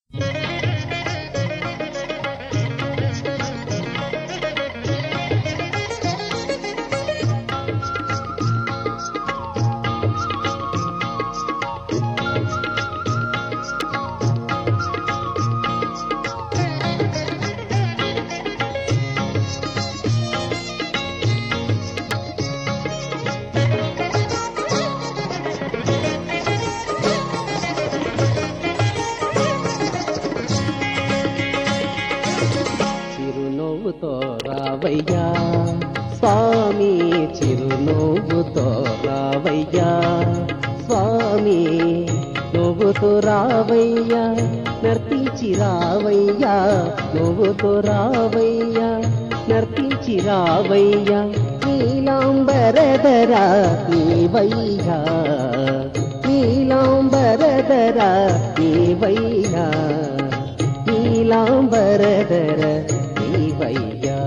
చిరునవ్వుతో రావయ్యా స్వామి చిరునవ్వుతో రావయ్యా స్వామి నువ్వుతో రావయ్యా నర్తించి రావయ్యా నువ్వుతో రావయ్యా నర్తించి రావయ్యా నీలాంబరదరా నీవయ్యా నీలాంబరదరా నీవయ్యా నీలాంబరదర నీవయ్యా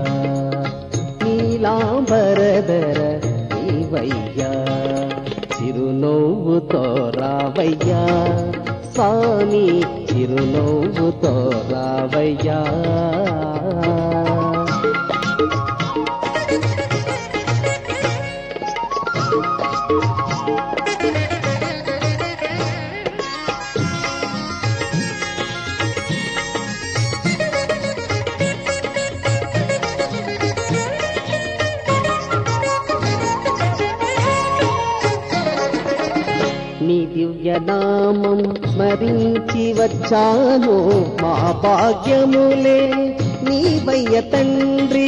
నీలాంబరదర నీవయ్యా చిరునవ్వుతో రావయ్యా స్వామి చిరునవ్వుతో రావయ్యా నీ దివ్య నామం స్మరించి వచ్చాను మా భాగ్యములే నీవయ్య తండ్రి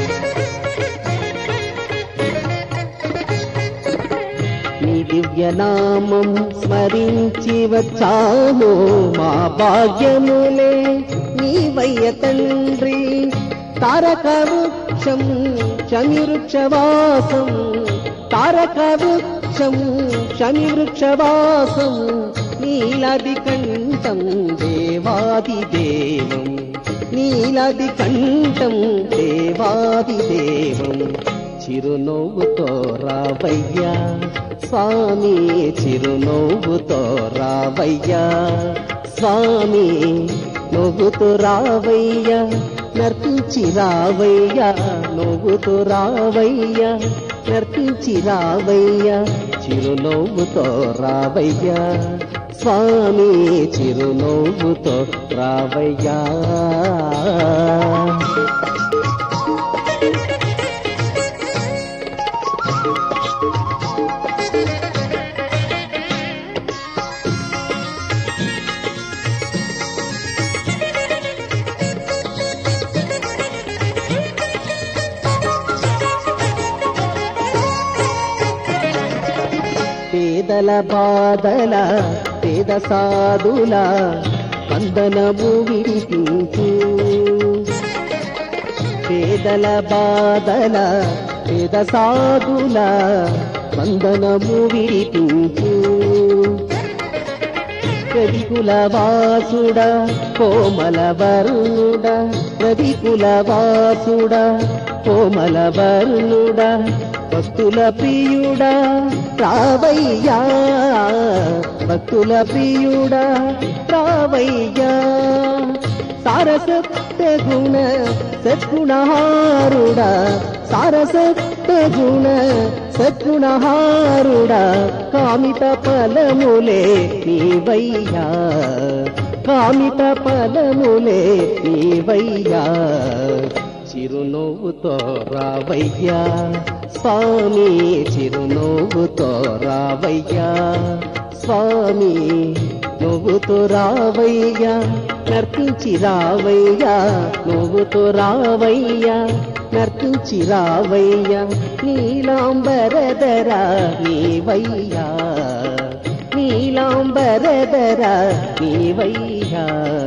నీ దివ్య నామం స్మరించి వచ్చాను మా భాగ్యములే నీవయ్య తండ్రి తారక వృక్షం శనివృక్షవాసం తారక వృక్షం శనివృక్షవాసం నీలది కంఠం దేవాది దేవం నీలది కంఠం దేవాది దేవం చిరునవ్వుతో రావయ్యా స్వామి చిరునవ్వుతో రావయ్యా స్వామి నవ్వుతూ రావయ్యా నర్తించి రావయ్యా నవ్వుతూ రావయ్యా నర్తించి రావయ్యా చిరునవ్వుతో రావయ్యా స్వామి చిరునవ్వుతో రావయ్యా పేదల బాధల పేద సాధుల వందనము విడిపించు పేదల బాధల పేద సాధుల వందనము విడిపించు రవికుల వాసుడ కోమల వరుణుడ రవికుల వాసుడ కోమల వరుణుడ భక్తుల ప్రియుడా రావయ్యా భక్తుల ప్రియుడా రావయ్యా సారసత్వ గుణ సద్గుణహారుడా సారసత్వ గుణ సద్గుణహారుడా కామిత ఫలములే నీవయ్యా కామిత ఫలములే నీవయ్యా చిరునవ్వుతో రావయ్యా స్వామి చిరునవ్వుతో రావయ్యా స్వామి నువ్వుతో రావయ్యా నర్తించి రావయ్యా నువ్వుతో రావయ్యా నర్తించి రావయ్యా నీలాంబరదరా నీవయ్యా నీలాంబరదరా నీవయ్యా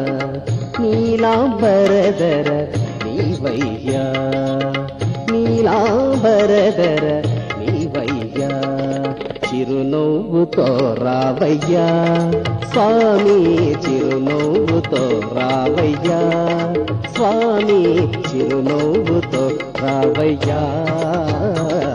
నీలాంబరదర నీవయ్యా నీలాంబరదర నీవయ్యా చిరునవ్వుతో రావయ్యా స్వామి చిరునవ్వుతో రావయ్యా స్వామి చిరునవ్వుతో రావయ్యా